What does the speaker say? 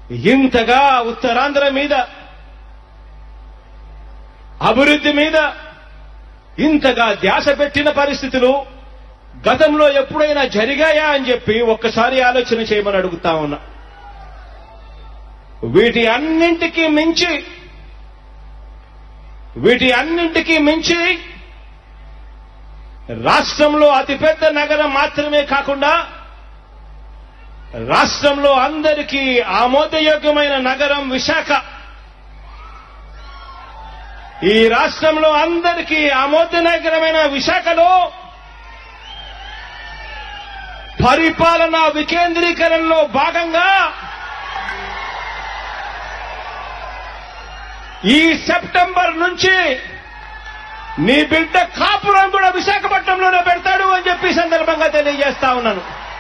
ఇంతగా ఉత్తరాంధ్ర మీద అభివృద్ధి మీద ఇంతగా ధ్యాస పెట్టిన పరిస్థితులు గతంలో ఎప్పుడైనా జరిగాయా అని చెప్పి ఒక్కసారి ఆలోచన చేయమని అడుగుతా ఉన్నా వీటి అన్నింటికీ మించి వీటి అన్నింటికీ మించి రాష్ట్రంలో అతిపెద్ద నగరం మాత్రమే కాకుండా రాష్ట్రంలో అందరికీ ఆమోదయోగ్యమైన నగరం విశాఖ ఈ రాష్ట్రంలో అందరికీ ఆమోదనగరమైన విశాఖలో పరిపాలనా వికేంద్రీకరణలో భాగంగా ఈ సెప్టెంబర్ నుంచి నీ బిడ్డ కాపురం కూడా విశాఖపట్నంలోనే పెడతాడు అని చెప్పి ఈ సందర్భంగా తెలియజేస్తా ఉన్నాను